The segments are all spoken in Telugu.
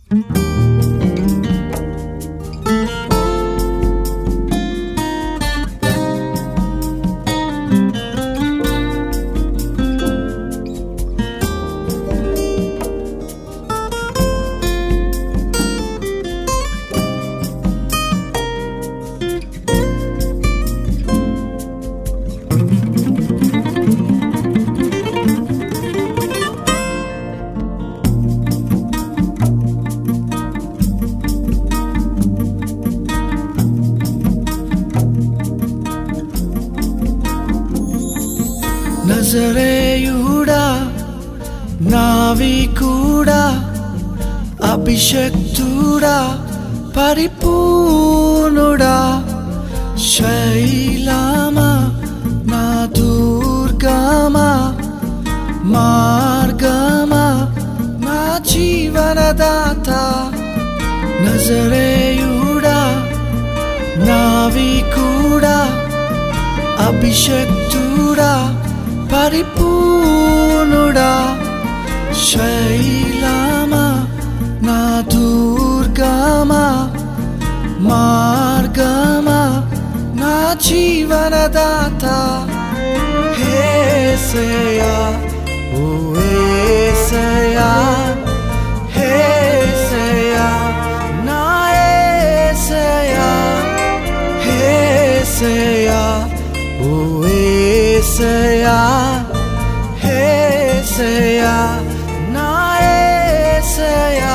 నజరేయుడా నావికుడా అభిషక్తుడా పరిపూర్ణుడా శైలమా నా దుర్గమా మార్గమా నా జీవనదాత నజరేయుడా నావికుడా అభిషక్తుడా పరిపూర్ణుడా శైలమా నా దుర్గమా మార్గమా నా జీవనదాత హేసయా ఓ ఏసయా హేసయా నా ఏసయా హేసయా ఓ ఏసయా హేసయా నా ఏసయా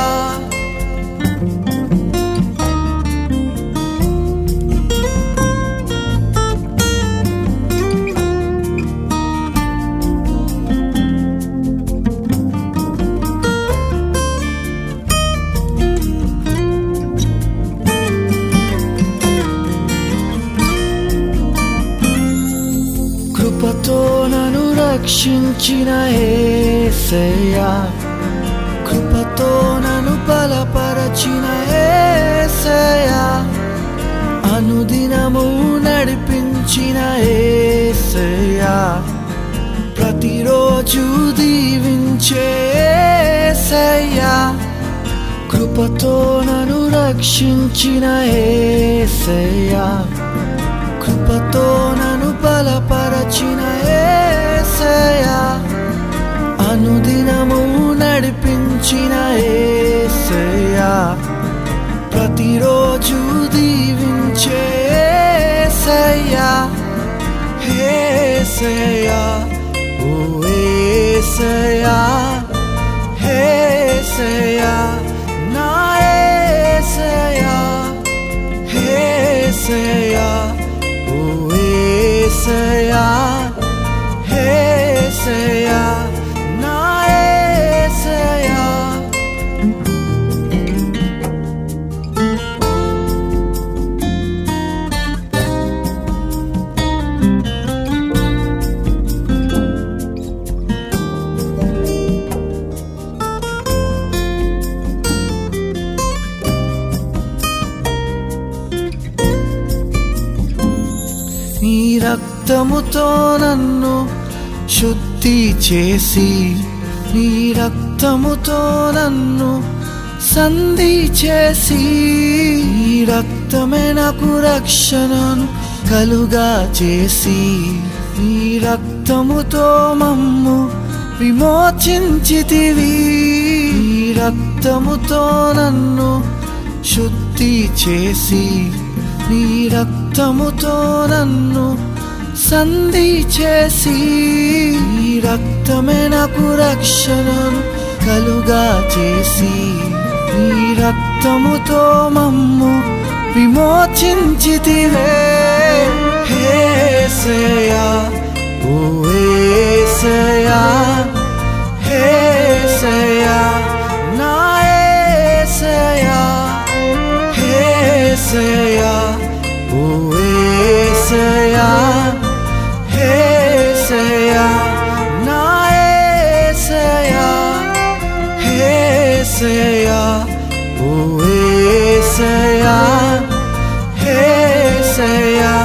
కృపతో నన్ను రక్షించిన ఏసయ్యా కృపతో నన్ను బలపరచిన ఏసయ్యా అనుదినము నడిపించిన ఏసయ్యా ప్రతిరోజు దీవించే ఏసయ్యా కృపతో నన్ను రక్షించిన ఏసయ్యా కృపతో నన్ను బలపరచిన ఏసయా అనుదినము నడిపించిన ఏసయా ప్రతిరోజు దీవించే ఏసయ్యా హేసయా ఓ ఏసయా హేసయా నా ఏసయా హేసయా ఓ ఏసయా హేసయా నా ఏసయా నీ రక్తముతో నన్ను శుద్ధి చేసి నీ రక్తముతో నన్ను సంధి చేసి నీ రక్తమే నాకు రక్షణను కలుగా చేసి నీ రక్తముతో మమ్ము విమోచించితివి నీ రక్తముతో నన్ను శుద్ధి చేసి నీ రక్తముతో నన్ను సంధి చేసి నీ రక్తమే నాకు రక్షణను కలుగా చేసి నీ రక్తముతో మమ్ము విమోచించితివే హేసయా ఓ ఏసయా హేసయా నా ఏసయా హేసయా ఓ ఏసయా హేసయా నా ఏసయా హేసయా ఓ ఏసయా హేసయా